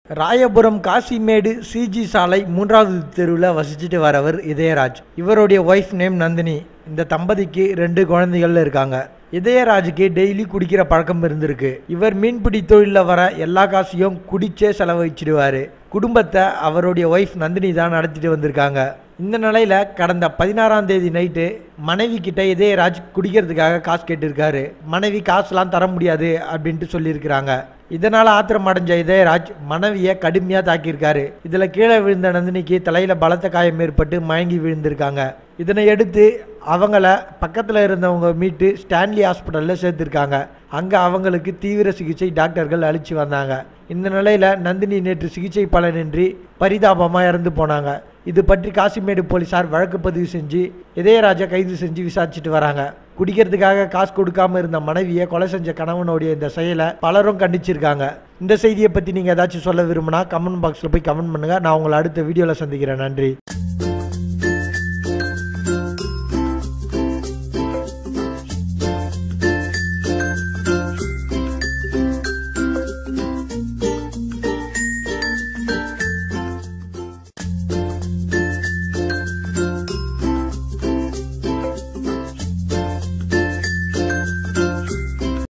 Royapuram Kasimedu CG சாலை மூன்றாவது தெருவில் வசிச்சுட்டு வரவர் இதயராஜ் இவருடைய ஒய்ஃப் நேம் நந்தினி இந்த தம்பதிக்கு ரெண்டு குழந்தைகள் இருக்காங்க இதயராஜுக்கு டெய்லி குடிக்கிற பழக்கம் இருந்திருக்கு இவர் மீன்பிடி தொழிலில் வர எல்லா காசையும் குடிச்சே செலவழிச்சிடுவார் குடும்பத்தை அவருடைய ஒய்ஃப் நந்தினி தான் நடத்திட்டு வந்திருக்காங்க இந்த நிலையில கடந்த பதினாறாம் தேதி நைட்டு மனைவி கிட்ட இதயராஜ் குடிக்கிறதுக்காக காசு கேட்டிருக்காரு மனைவி காசுலாம் தர முடியாது அப்படின்ட்டு சொல்லியிருக்கிறாங்க இதனால ஆத்திரம் அடைஞ்ச இதயராஜ் மனைவியை கடுமையாக தாக்கியிருக்காரு இதுல கீழே விழுந்த நந்தினிக்கு தலையில பலத்த காயம் ஏற்பட்டு மயங்கி விழுந்திருக்காங்க இதனை எடுத்து அவங்கள பக்கத்தில் இருந்தவங்க மீட்டு ஸ்டான்லி ஹாஸ்பிட்டலில் சேர்த்துருக்காங்க அங்கே அவங்களுக்கு தீவிர சிகிச்சை டாக்டர்கள் அளிச்சு வந்தாங்க இந்த நிலையில் நந்தினி நேற்று சிகிச்சை பலனின்றி பரிதாபமாக இறந்து போனாங்க இது பற்றி காசிமேடு போலீசார் வழக்கு பதிவு செஞ்சு இதயராஜை கைது செஞ்சு விசாரிச்சுட்டு வராங்க குடிக்கிறதுக்காக காசு கொடுக்காம இருந்த மனைவியை கொலை செஞ்ச கணவனுடைய இந்த செயலை பலரும் கண்டிச்சிருக்காங்க இந்த செய்தியை பற்றி நீங்கள் ஏதாச்சும் சொல்ல விரும்பினா கமெண்ட் பாக்ஸில் போய் கமெண்ட் பண்ணுங்கள் நான் உங்களை அடுத்த வீடியோவில் சந்திக்கிறேன் நன்றி